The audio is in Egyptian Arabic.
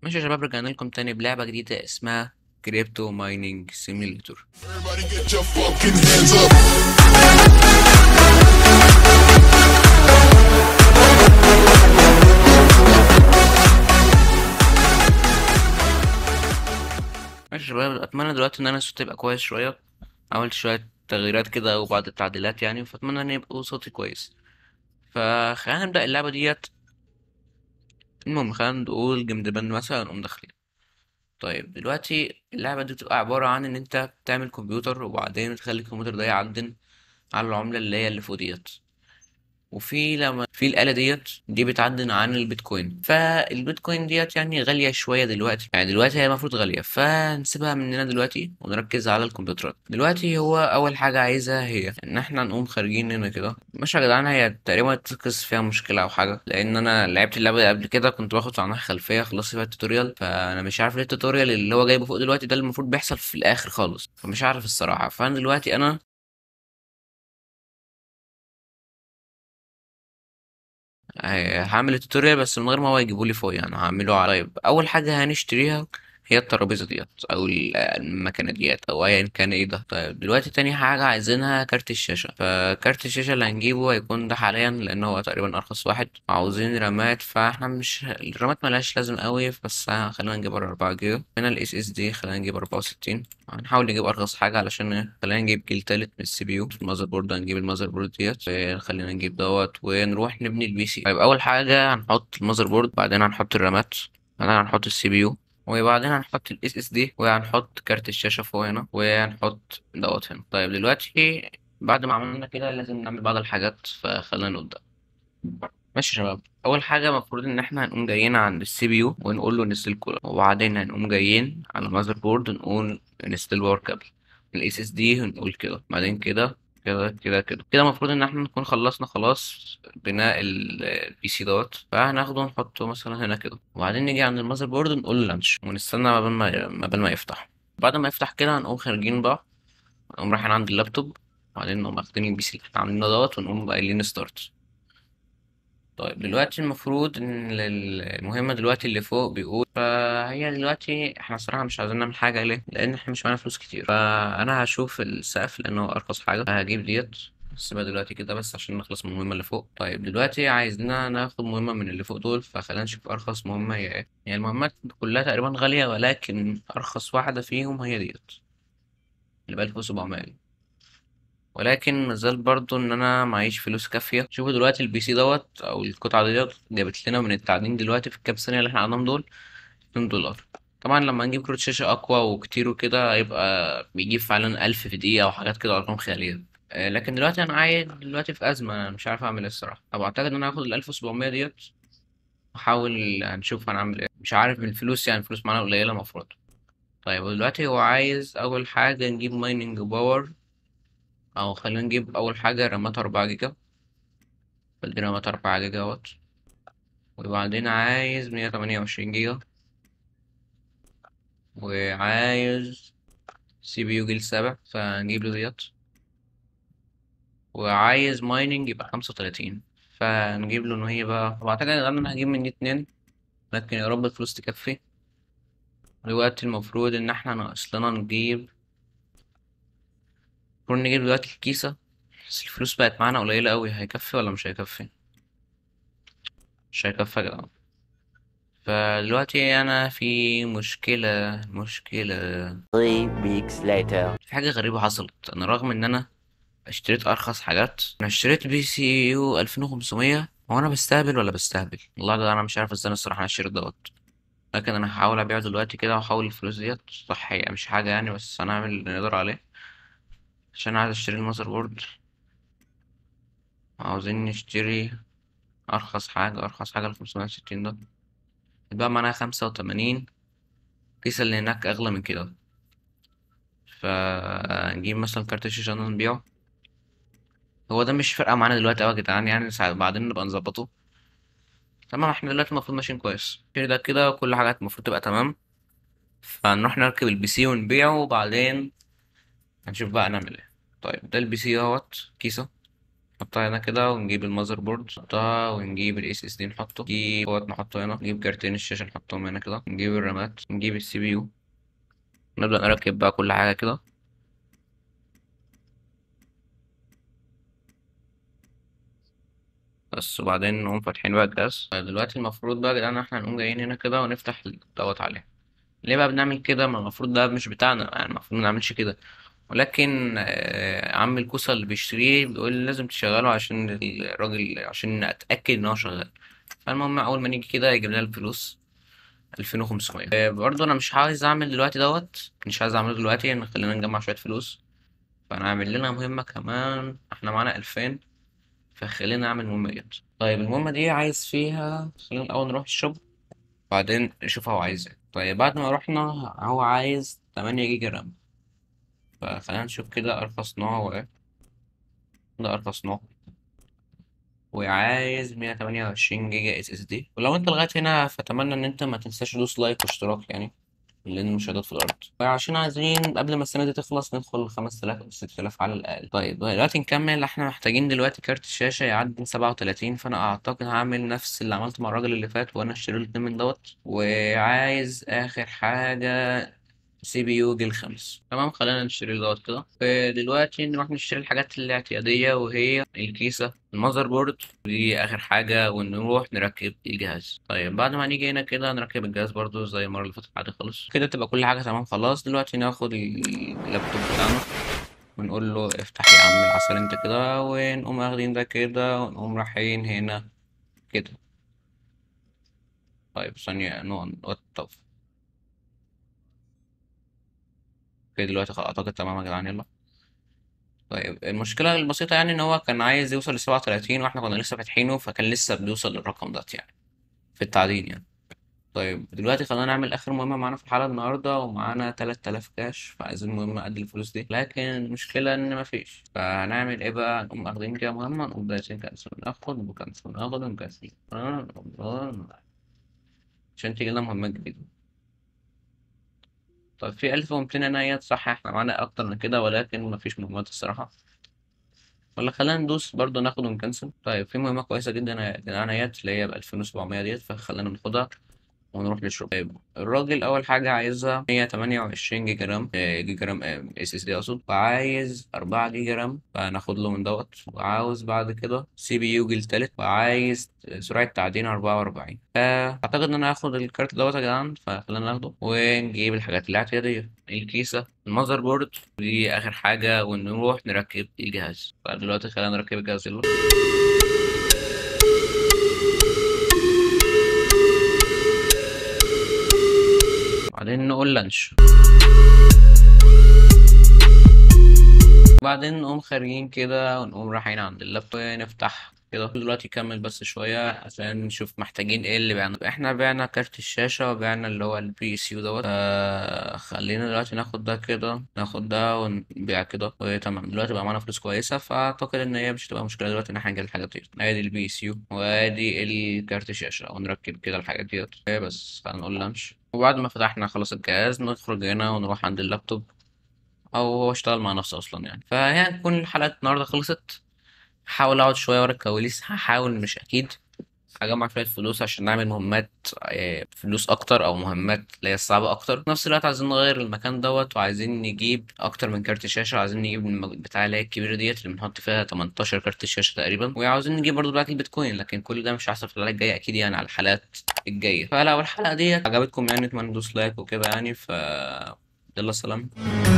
ماشي يا شباب رجعنا لكم تاني بلعبة جديدة اسمها كريبتو مايننج سيميليتور Everybody get your fucking hands up. ماشي يا شباب اتمنى دلوقتي ان انا صوتي يبقى كويس شوية عملت شوية تغييرات كده وبعض التعديلات يعني فاتمنى ان يبقى صوتي كويس فخلينا نبدأ اللعبة ديت المهم خلينا نقول جيم ديبند مثلا نقوم داخلين طيب دلوقتي اللعبة دي بتبقى عبارة عن ان انت بتعمل كمبيوتر وبعدين تخلي الكمبيوتر ده يعدل على العملة اللي هي اللي فوق ديت وفي لما في الآلة ديت دي بتعدل عن البيتكوين فالبيتكوين ديت يعني غالية شوية دلوقتي يعني دلوقتي هي المفروض غالية فنسيبها مننا دلوقتي ونركز على الكمبيوترات دلوقتي هو أول حاجة عايزها هي إن احنا نقوم خارجين هنا كده مش يا جدعان هي تقريبا تركز فيها مشكلة أو حاجة لأن أنا لعبت اللعبة دي قبل كده كنت باخد عنها خلفية خلصت فيها التوتوريال فأنا مش عارف ليه التوتوريال اللي هو جايبه فوق دلوقتي ده اللي المفروض بيحصل في الآخر خالص فمش عارف الصراحة فأنا دلوقتي أنا ه- هعمل التوتوريال بس من غير ما هو يجيبولي فوق يعني هعمله على طيب اول حاجه هنشتريها هي الترابيزه ديت او ال- المكنه ديت او ايا كان ايه ده طيب دلوقتي تاني حاجه عايزينها كارت الشاشه فكارت الشاشه اللي هنجيبه هيكون ده حاليا لان هو تقريبا ارخص واحد عاوزين رامات فاحنا مش الرامات ملهاش لازم قوي بس خلينا نجيب 4 جيجا هنا الاس اس دي خلينا نجيب 64 هنحاول نجيب ارخص حاجه علشان إيه؟ خلينا نجيب جيل تالت من السي بي يو المذر بورد هنجيب المذر بورد ديت خلينا نجيب دوت ونروح نبني البي سي طيب اول حاجه هنحط المذر بورد بعدين هنحط الرامات بعدين هنحط السي بي يو وبعدين هنحط الاس اس دي وهنحط كارت الشاشه فوق هنا وهنحط دوت هنا طيب دلوقتي بعد ما عملنا كده لازم نعمل بعض الحاجات فخلينا نبدا ماشي يا شباب اول حاجه المفروض ان احنا هنقوم جايين عند السي بي يو ونقول له انستل كولر وبعدين هنقوم جايين على المذر بورد نقول انستل باور كابل الاس اس دي هنقول كده بعدين كده كده كده كده كده المفروض ان احنا نكون خلصنا خلاص بناء البي سي دوت فهناخده ونحطه مثلا هنا كده وبعدين نيجي عند المذر بورد نقول له لانش ونستنى ما بال ما ما بال ما يفتح بعد ما يفتح كده هنقوم خارجين بقى نقوم رايحين عند اللابتوب وبعدين نقوم واخدين البي سي اللي احنا عاملينه دوت ونقوم قايلين ستارت طيب دلوقتي المفروض ان ال- المهمة دلوقتي اللي فوق بيقول فهي دلوقتي احنا الصراحة مش عايزين نعمل حاجة ليه؟ لأن احنا مش معانا فلوس كتير فأنا هشوف السقف لأنه هو أرخص حاجة هجيب ديت سيبها دلوقتي كده بس عشان نخلص من المهمة اللي فوق طيب دلوقتي عايزنا ناخد مهمة من اللي فوق دول فخلينا نشوف أرخص مهمة هي ايه يعني المهمات كلها تقريبا غالية ولكن أرخص واحدة فيهم هي ديت اللي بألف وسبعمية ولكن مازال برضو ان انا معيش فلوس كافيه شوفوا دلوقتي البي سي دوت او القطعه ديت جابت لنا من التعدين دلوقتي في الكام ثانيه اللي احنا قعدناهم دول 2 دولار طبعا لما نجيب كروت شاشه اقوى وكتير وكده هيبقى بيجيب فعلا ألف في دقيقه وحاجات كده ارقام خياليه آه، لكن دلوقتي انا عايز دلوقتي في ازمه انا مش عارف اعمل ايه الصراحه طب اعتقد ان انا هاخد ال 1700 ديت واحاول هنشوف هنعمل ايه مش عارف من الفلوس يعني الفلوس معانا قليله المفروض طيب ودلوقتي هو عايز اول حاجه نجيب مايننج باور او خلينا نجيب اول حاجه رامات 4 جيجا بدي رامات 4 جيجا وات وبعدين عايز 128 جيجا وعايز سي بي يو جيل سبع فنجيب له ديت وعايز مايننج يبقى 35 فنجيب له ان هي بقى واعتقد ان انا هجيب من دي اتنين لكن يا رب الفلوس تكفي دلوقتي المفروض ان احنا ناقص لنا نجيب المفروض نجيب دلوقتي الكيسة بس الفلوس بقت معانا قليلة أوي هيكفي ولا مش هيكفي؟ مش هيكفي يا جدعان فدلوقتي أنا في مشكلة مشكلة Three weeks later. في حاجة غريبة حصلت أنا رغم إن أنا اشتريت أرخص حاجات أنا اشتريت بي سي يو 2500 هو أنا بستهبل ولا بستهبل؟ والله ده أنا مش عارف ازاي أنا الصراحة أنا اشتريت دوت لكن أنا هحاول أبيعه دلوقتي كده وأحول الفلوس ديت صح هي مش حاجة يعني بس هنعمل اللي نقدر عليه عشان عايز أشتري المذر بورد عاوزين نشتري أرخص حاجة أرخص حاجة الخمسمية وستين ده يبقى معانا خمسة وتمانين الكيسة اللي هناك أغلى من كده فنجيب مثلا كارت الشاشة ده نبيعه هو ده مش فارقة معانا دلوقتي أوي يا جدعان يعني ساعة بعدين نبقى نظبطه تمام احنا دلوقتي المفروض ماشيين كويس كده كده كل حاجة المفروض تبقى تمام فنروح نركب البي سي ونبيعه وبعدين هنشوف بقى نعمل ايه طيب ده البي سي اهوت كيسة نحطها هنا كده ونجيب المذر بورد نحطها ونجيب الاس اس دي نحطه نجيب دوت نحطه هنا نجيب كارتين الشاشة نحطهم هنا كده نجيب الرامات نجيب السي بي يو نبدأ نركب بقى كل حاجة كده بس وبعدين نقوم فاتحين بقى الجهاز دلوقتي المفروض بقى يا جدعان احنا نقوم جايين هنا كده ونفتح دوت عليه ليه بقى بنعمل كده ما المفروض ده مش بتاعنا يعني المفروض ما نعملش كده ولكن آه، عم الكوسة اللي بيشتريه بيقول لي لازم تشغله عشان الراجل عشان اتأكد ان هو شغال فالمهم اول ما نيجي كده يجيب لنا الفلوس 2500 آه، برضه انا مش عايز اعمل دلوقتي دوت مش عايز اعمله دلوقتي يعني خلينا نجمع شوية فلوس فنعمل لنا مهمة كمان احنا معانا 2000 فخلينا نعمل مهمة ديت طيب المهمة دي عايز فيها خلينا الأول نروح الشوب بعدين نشوف هو عايز ايه طيب بعد ما رحنا هو عايز 8 جيجا رام فخلينا نشوف كده أرخص نوع هو ايه ده أرخص نوع وعايز 128 جيجا اس اس دي ولو انت لغاية هنا فأتمنى ان انت ما تنساش تدوس لايك واشتراك يعني لأن المشاهدات في الأرض وعشان عايزين قبل ما السنة دي تخلص ندخل 5000 أو 6000 على الأقل طيب دلوقتي نكمل احنا محتاجين دلوقتي كارت الشاشة يعدي 37 فأنا أعتقد هعمل نفس اللي عملته مع الراجل اللي فات وأنا اشتري له الاتنين من دوت وعايز آخر حاجة سي بي يو جيل خمس تمام خلينا نشتري دوت كده دلوقتي نروح نشتري الحاجات الاعتيادية وهي الكيسة المذر بورد ودي آخر حاجة ونروح نركب الجهاز طيب بعد ما نيجي هنا كده نركب الجهاز برضو زي المرة اللي فاتت عادي خالص كده تبقى كل حاجة تمام خلاص دلوقتي ناخد اللابتوب بتاعنا ونقول له افتح يا عم العسل انت كده ونقوم واخدين ده كده ونقوم رايحين هنا كده طيب ثانية نوقف اوكي دلوقتي خلاص اعتقد تمام يا جدعان يلا طيب المشكلة البسيطة يعني ان هو كان عايز يوصل لسبعة وتلاتين واحنا كنا لسه فاتحينه فكان لسه بيوصل للرقم ده يعني في التعدين يعني طيب دلوقتي خلينا نعمل اخر مهمة معانا في الحلقة النهاردة ومعانا تلات آلاف كاش فعايزين مهمة قد الفلوس دي لكن المشكلة ان مفيش فهنعمل ايه بقى نقوم واخدين كده مهمة نقوم دايسين كنسل ناخد وكنسل ناخد ونكنسل عشان تيجي لنا مهمات جديدة طيب في ألف ومتين عنايات صح احنا معانا أكتر من كده ولكن مفيش مهمات الصراحة ولا خلينا ندوس برضه ناخد ونكنسل طيب في مهمة كويسة جدا يا عنايات اللي هي بألفين وسبعمية ديت فخلينا ناخدها ونروح نشرب طيب الراجل أول حاجة عايزها مية تمانية وعشرين جيجا رام آه، جيجا رام اس اس دي أقصد وعايز أربعة جيجا رام فناخد له من دوت وعاوز بعد كده سي بي يو جيل تالت وعايز سرعة تعدين أربعة وأربعين فأعتقد إن أنا هاخد الكارت دوت يا جدعان فخلينا ناخده ونجيب الحاجات الاعتيادية الكيسة المذر بورد دي آخر حاجة ونروح نركب الجهاز فدلوقتي خلينا نركب الجهاز يلا بعدين نقول لانش بعدين نقوم خارجين كده ونقوم رايحين عند اللابتوب نفتح كده دلوقتي كمل بس شوية عشان نشوف محتاجين ايه اللي بعنا احنا بعنا كارت الشاشة وبعنا اللي هو البي اس يو دوت خلينا دلوقتي ناخد ده كده ناخد ده ونبيع كده وتمام دلوقتي بقى معانا فلوس كويسة فأعتقد إن هي مش هتبقى مشكلة دلوقتي إن احنا نجيب الحاجات دي ادي البي اس يو وادي الكارت الشاشة ونركب كده الحاجات ديت بس هنقول لانش وبعد ما فتحنا خلاص الجهاز نخرج هنا ونروح عند اللابتوب او هو اشتغل مع نفسه اصلا يعني فهي تكون حلقة النهاردة خلصت هحاول اقعد شوية ورا الكواليس هحاول مش اكيد هجمع شوية فلوس عشان نعمل مهمات آه، فلوس اكتر او مهمات اللي هي الصعبة اكتر في نفس الوقت عايزين نغير المكان دوت وعايزين نجيب اكتر من كارت شاشة وعايزين نجيب المج- بتاع اللي هي الكبيرة ديت اللي بنحط فيها 18 كارت شاشة تقريبا وعاوزين نجيب برضه دلوقتي البيتكوين لكن كل ده مش هيحصل في الحلقة الجاية اكيد يعني على الحلقات الجاية فلو الحلقة ديت عجبتكم يعني اتمنى تدوس لايك وكده يعني ف يلا سلام